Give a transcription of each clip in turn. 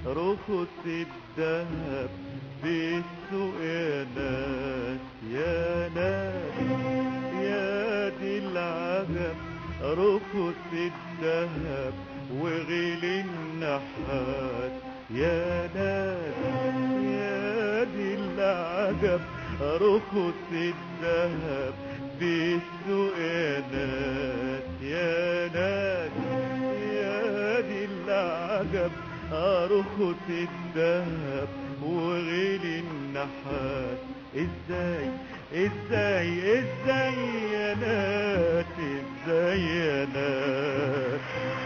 رخص الدهب بالسوق يا ناس يا ناس يا دي العجب رخص الدهب وغلي النحات يا ناس يا دي العجب رخص الدهب بالسوق يا ناس يا ناس يا دي العجب رخص الدهب وغلي النحات ازاي ازاي ازاي يا ناس ازاي يا ناس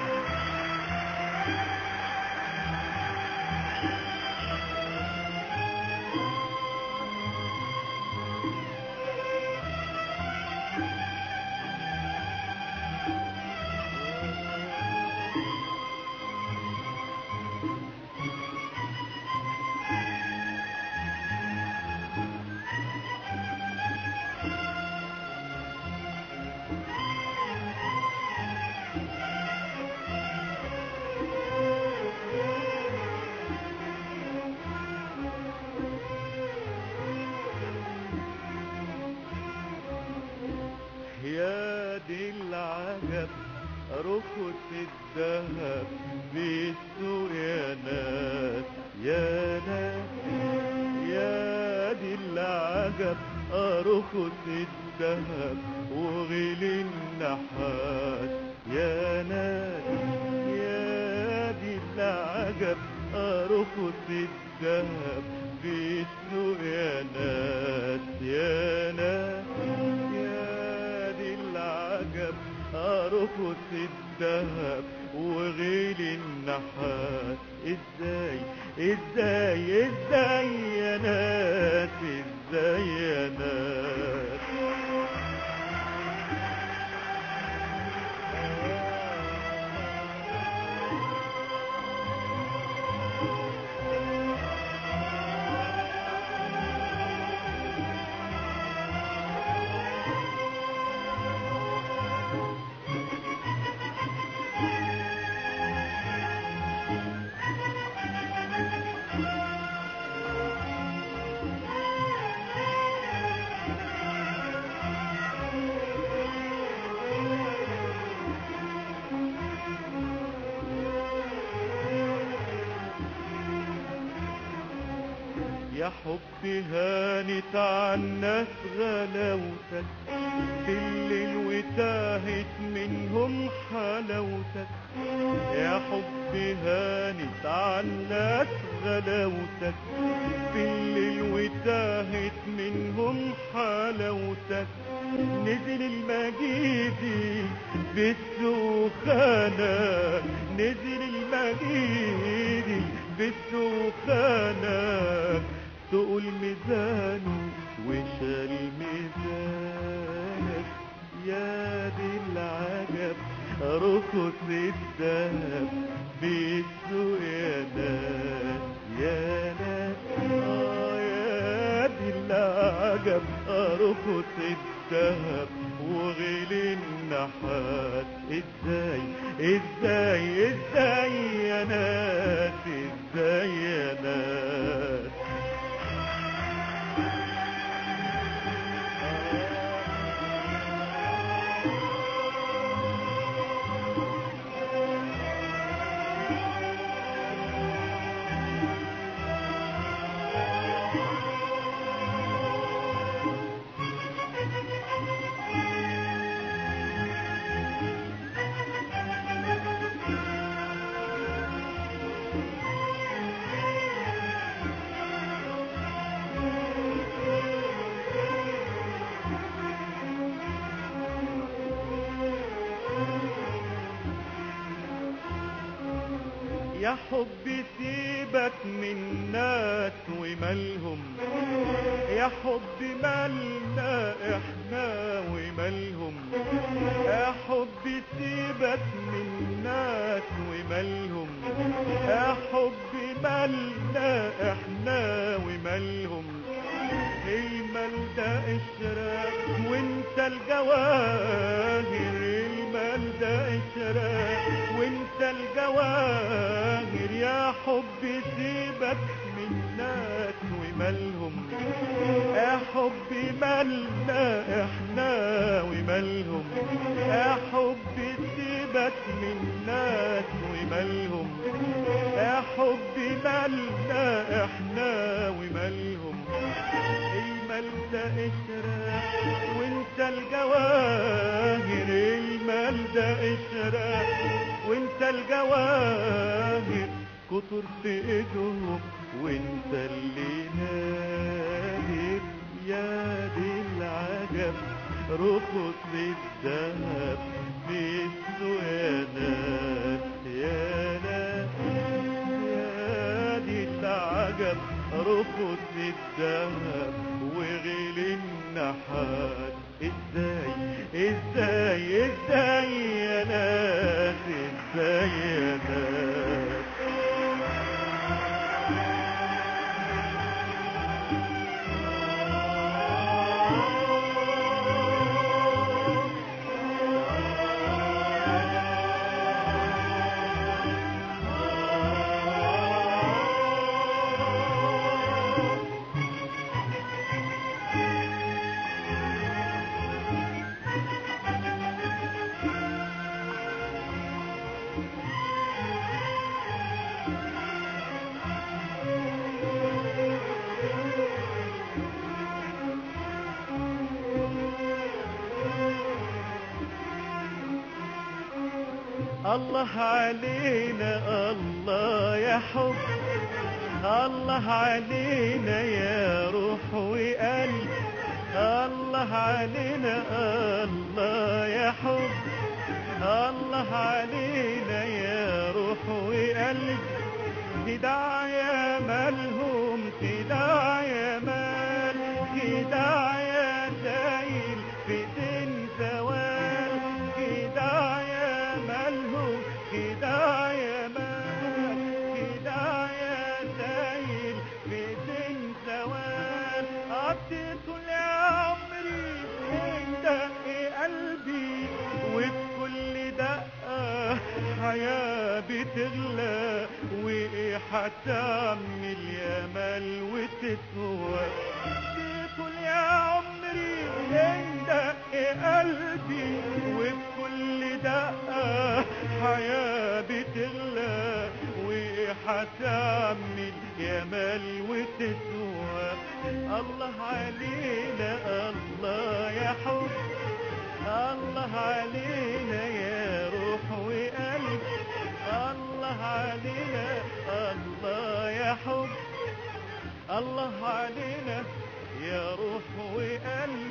يا دي العجب رخص الذهب بالسوق يا ناس يا ناس يا دي العجب رخص الذهب وغلي النحاس يا ناس يا دي العجب رخص الذهب بالسوق يا ناس يا ناس يا دي العجب رخص الذهب وغلي النحاس ازاي ازاي ازاي يا ناس ازاي يا ناس يا حبي هانت عالناس غلاوتك الليل وتاهت منهم حلاوتك يا حبي هانت عالناس غلاوتك بالليل وتاهت منهم حلاوتك نزل المجيدي بالسخانة نزل المجيدي بالسخانة تقول ميزانه وشال ميزانك يا دي العجب رخص الذهب بالسوق يا ناس يا ناس آه يا دي العجب رخص الذهب وغلي النحاس ازاي ازاي ازاي يا ناس ازاي يا ناس يا حبي سيبك من ناس ومالهم يا حبي مالنا احنا ومالهم يا حبي سيبك من ناس ومالهم يا حبي مالنا احنا ومالهم المال ده اشراك وانت الجواهر المال ده اشراك وانت الجواهر يا حب سيبك من ناس ومالهم يا حب مالنا احنا ومالهم يا حب سيبك من ناس ومالهم يا حب مالنا احنا ومالهم المال ده قشرة وانت الجواهر المال ده قشرة وانت الجواهر كتر في ايدهم وانت اللي نادر يا دي العجب رخص الذهب في السوق يا ناس يا ناس يا دي العجب رخص الذهب وغلي النحاس ازاي ازاي ازاي يا ناس ازاي يا ناس الله علينا الله يا حب الله علينا يا روح وقلب الله علينا الله يا حب الله علينا يا روح وقلب خداع يا مالهم خداع يا مال خداع يا دايل في دين زوال خداع يا مالهم خداع يا مال خداع يا دايل في دين زوال قضيت لعمري من دق قلبي وبكل دقة حياة بتغلى وإيه هتعمل يا مال وتسوى قضيت يا عمري من دق قلبي وبكل دقة حياة بتغلى وإيه هتعمل يا مال وتسوى الله علينا الله يا حب الله علينا يا روح وقلب الله علينا الله يا حب الله علينا يا روح وقلب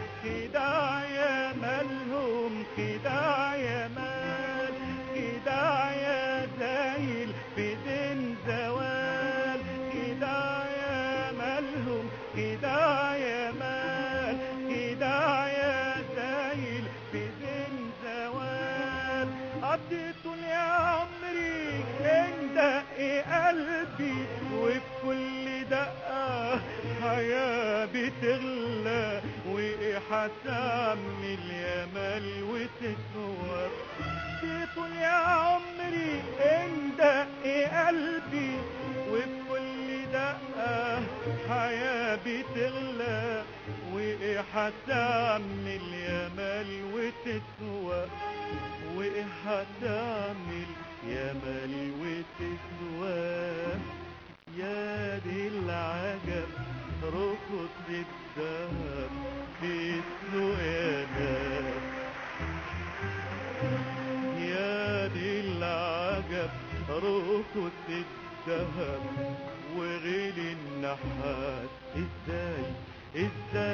خداع يا مالهم خداع يا مال خداع يا زايل في دين زوال خداع يا مالهم خداع يا مال خداع يا زايل في دين زوال قضيت يا عمري ان دق قلبي وبكل دقة حياة بتغلى وايه هتعمل يا مال وتسوى قضيت يا عمري ان دق قلبي وبكل دقة حياة بتغلى وايه هتعمل يا مال وتسوى وايه هتعمل يا مال وتسوى يا دي العجب رخص الذهب في السوق يا ناس يا دي العجب رخص الذهب وغلي النحاس ازاي ازاي